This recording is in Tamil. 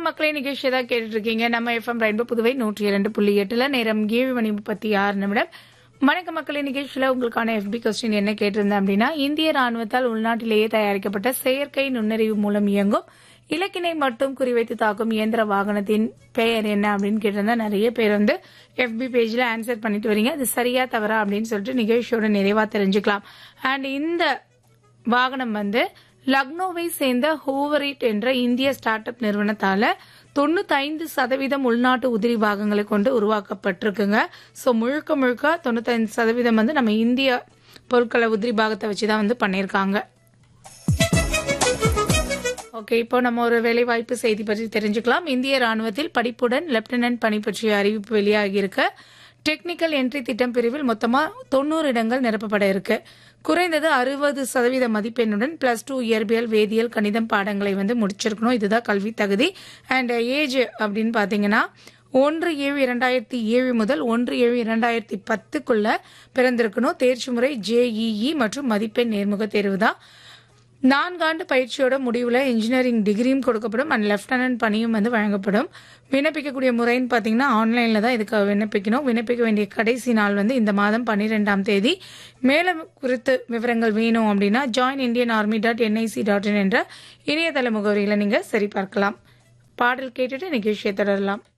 வணக்கம் மக்களே நிகழ்ச்சியை தான் கேட்டுட்டு இருக்கீங்க நம்ம எஃப்எம் ரெயின்போ புதுவை நூற்றி இரண்டு புள்ளி எட்டுல நேரம் ஏழு மணி முப்பத்தி ஆறு நிமிடம் வணக்க மக்களே நிகழ்ச்சியில உங்களுக்கான எஃபி கொஸ்டின் என்ன கேட்டிருந்தேன் அப்படின்னா இந்திய ராணுவத்தால் உள்நாட்டிலேயே தயாரிக்கப்பட்ட செயற்கை நுண்ணறிவு மூலம் இயங்கும் இலக்கினை மட்டும் குறிவைத்து தாக்கும் இயந்திர வாகனத்தின் பெயர் என்ன அப்படின்னு கேட்டிருந்தா நிறைய பேர் வந்து எஃபி பேஜ்ல ஆன்சர் பண்ணிட்டு வரீங்க அது சரியா தவறா அப்படின்னு சொல்லிட்டு நிகழ்ச்சியோட நிறைவா தெரிஞ்சுக்கலாம் அண்ட் இந்த வாகனம் வந்து லக்னோவை சேர்ந்த ஹோவரிட் என்ற இந்திய ஸ்டார்ட் அப் நிறுவனத்தால தொண்ணூத்தைந்து சதவீதம் உள்நாட்டு உதிரி பாகங்களை கொண்டு உருவாக்கப்பட்டிருக்குங்க ஸோ முழுக்க முழுக்க தொண்ணூத்தைந்து சதவீதம் வந்து நம்ம இந்திய பொருட்களை உதிரி பாகத்தை வச்சு தான் வந்து பண்ணியிருக்காங்க ஓகே இப்போ நம்ம ஒரு வேலைவாய்ப்பு செய்தி பற்றி தெரிஞ்சுக்கலாம் இந்திய ராணுவத்தில் படிப்புடன் லெப்டினன்ட் பணி பற்றிய அறிவிப்பு வெளியாகியிருக்க டெக்னிக்கல் என்ட்ரி திட்டம் பிரிவில் மொத்தமா தொண்ணூறு இடங்கள் நிரப்பப்பட இருக்கு குறைந்தது அறுபது சதவீத மதிப்பெண்ணுடன் பிளஸ் டூ இயற்பியல் வேதியியல் கணிதம் பாடங்களை வந்து முடிச்சிருக்கணும் இதுதான் கல்வி தகுதி அண்ட் ஏஜ் அப்படின்னு பாத்தீங்கன்னா ஒன்று ஏழு இரண்டாயிரத்தி ஏழு முதல் ஒன்று ஏழு இரண்டாயிரத்தி பத்துக்குள்ள பிறந்திருக்கணும் தேர்ச்சி முறை ஜேஇஇ மற்றும் மதிப்பெண் நேர்முக தேர்வு தான் நான்காண்டு பயிற்சியோட முடிவில் இன்ஜினியரிங் டிகிரியும் கொடுக்கப்படும் அண்ட் லெப்டினன்ட் பணியும் வந்து வழங்கப்படும் விண்ணப்பிக்கக்கூடிய முறைன்னு பார்த்தீங்கன்னா ஆன்லைனில் தான் இதுக்கு விண்ணப்பிக்கணும் விண்ணப்பிக்க வேண்டிய கடைசி நாள் வந்து இந்த மாதம் பன்னிரெண்டாம் தேதி மேலும் குறித்து விவரங்கள் வேணும் அப்படின்னா join Indian army dot NIC dot in என்ற இணையதள முகவரியில் நீங்கள் சரிபார்க்கலாம் பாடல் கேட்டுட்டு நிகழ்ச்சியை தொடரலாம்